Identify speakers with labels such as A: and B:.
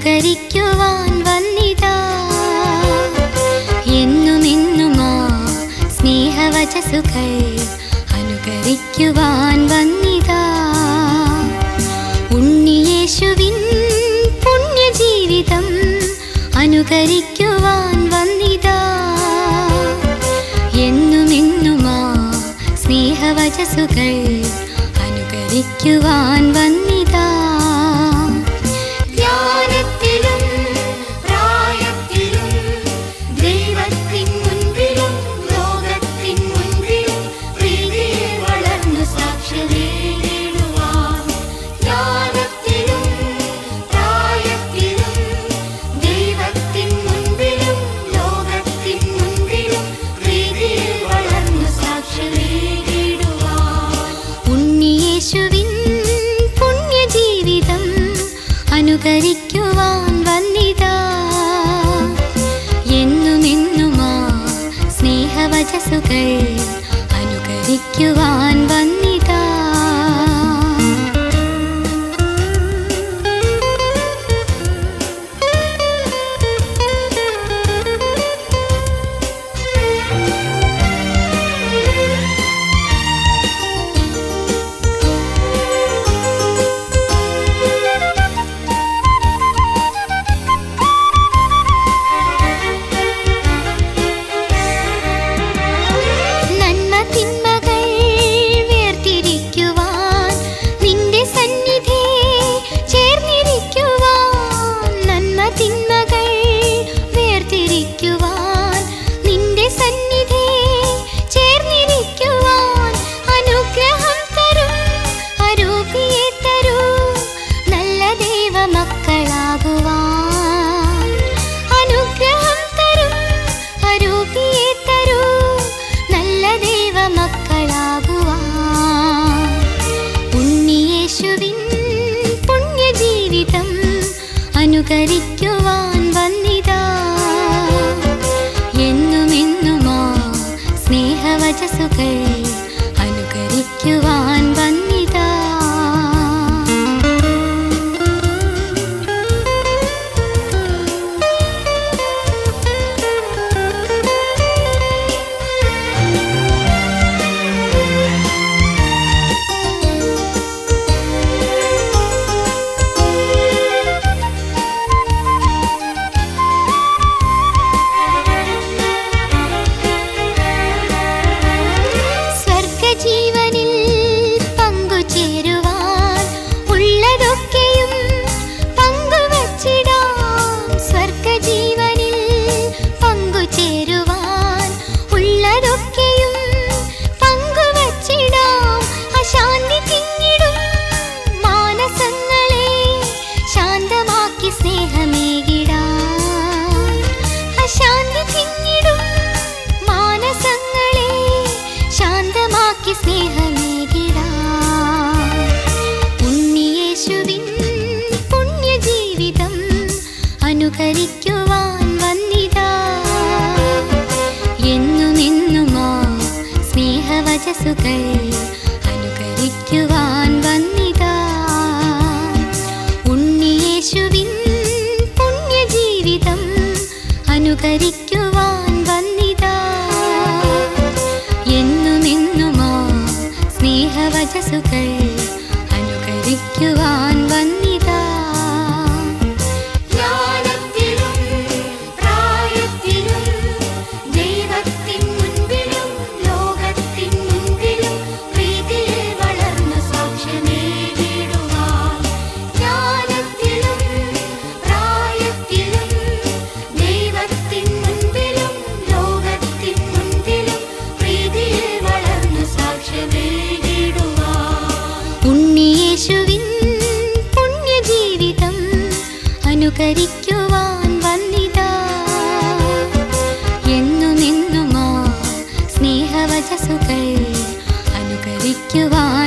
A: അനുകരിക്കുവാൻ വന്നിതാ എന്നുമെന്നുമാ സ്നേഹവചസുകൾ അനുകരിക്കുവാൻ വന്നിതാ ഉണ്ണിയേശുവിൻ പുണ്യജീവിതം അനുകരിക്കുവാൻ വന്നിതാ എന്നുമെന്നുമാ സ്നേഹവചസുകൾ അനുകരിക്കുവാൻ വന്നിതാ ജ്ഞാനത്തിലും പ്രായത്തിലും ദൈവത്തിൻ മുൻപിലും ലോകത്തിൻ മുൻപിലും പ്രീതിയിൽ വളർന്നു സാക്ഷ്യനേടുവാൻ ജ്ഞാനത്തിലും പ്രായത്തിലും ദൈവത്തിൻ മുൻപിലും ലോകത്തിൻ മുൻപിലും പ്രീതിയിൽ വളർന്നു സാക്ഷ്യനേടുവാൻ ഉണ്ണിയേശുവിൻ പുണ്യജീവിതം അനുകരിക്കുവാൻ വന്നിതാ എന്നുമെന്നുമാ സ്നേഹവചസുകൾ അനുകരിക്കുവാൻ വന്നിതാ നന്മ തിന്മകൾ വേർതിരിക്കുവാൻ നിന്റെ സന്നിധി ചേർന്നിരിക്കുവാൻ നന്മ തിന്മകൾ വേർതിരിക്കുവാൻ നിന്റെ സന്നിധി ചേർന്നിരിക്കുവാൻ അനുഗ്രഹം തരും അരൂപിയെ തരൂ നല്ല ദൈവമക്കളാകുവാൻ അനുഗ്രഹം തരും അരൂപിയെ തരൂ നല്ല ദൈവമക്കളാകുവാൻ ഉണ്ണിയേശുവിൻ പുണ്യജീവിതം അനുകരിക്കുവാൻ വന്നിതാ എന്നുമെന്നുമാ സ്നേഹവചസുകൾ അനുകരിക്കുവാൻ വന്നിതാ സ്വർഗജീവനിൽ പങ്കുചേരുവാൻ ഉള്ളതൊക്കെയും പങ്കുവച്ചിടാം സ്വർഗജീവനിൽ പങ്കുചേരുവാൻ ഉള്ളതൊക്കെയും പങ്കുവച്ചിടാം അശാന്തി തിങ്ങിടും മാനസങ്ങളെ ശാന്തമാക്കി സ്നേഹമേകിടാൻ അശാന്തി തിങ്ങിടും മാനസങ്ങളെ ശാന്തമാക്കി സ്നേഹമേകിടാൻ ഉണ്ണിയേശുവിൻ പുണ്യജീവിതം അനുകരിക്കുവാൻ വന്നിതാ എന്നുമെന്നുമാ സ്നേഹവചസുകൾ അനുകരിക്കുവാൻ വന്നിതാ ഉണ്ണിയേശുവിൻ പുണ്യജീവിതം അനുകരിക്കുവാൻ വന്നിതാ എന്നുമെന്നുമാ സ്നേഹവചസുകൾ അനുകരിക്കുവാൻ വന്നിതാ ജ്ഞാനത്തിലും പ്രായത്തിലും ദൈവത്തിൻ മുൻപിലും ലോകത്തിൻ മുൻപിലും പ്രീതിയിൽ വളർന്നു സാക്ഷ്യമേകിടുവാൻ ജ്ഞാനത്തിലും പ്രായത്തിലും ദൈവത്തിൻ മുൻപിലും ലോകത്തിൻ മുൻപിലും പ്രീതിയിൽ വളർന്നു സാക്ഷ്യമേകിടുവാൻ ഉണ്ണിയേശുവിൻ പുണ്യജീവിതം അനുകരിക്കുവാൻ വന്നിതാ എന്നുമെന്നുമാ സ്നേഹവചസുകൾ അനുകരിക്കുവാൻ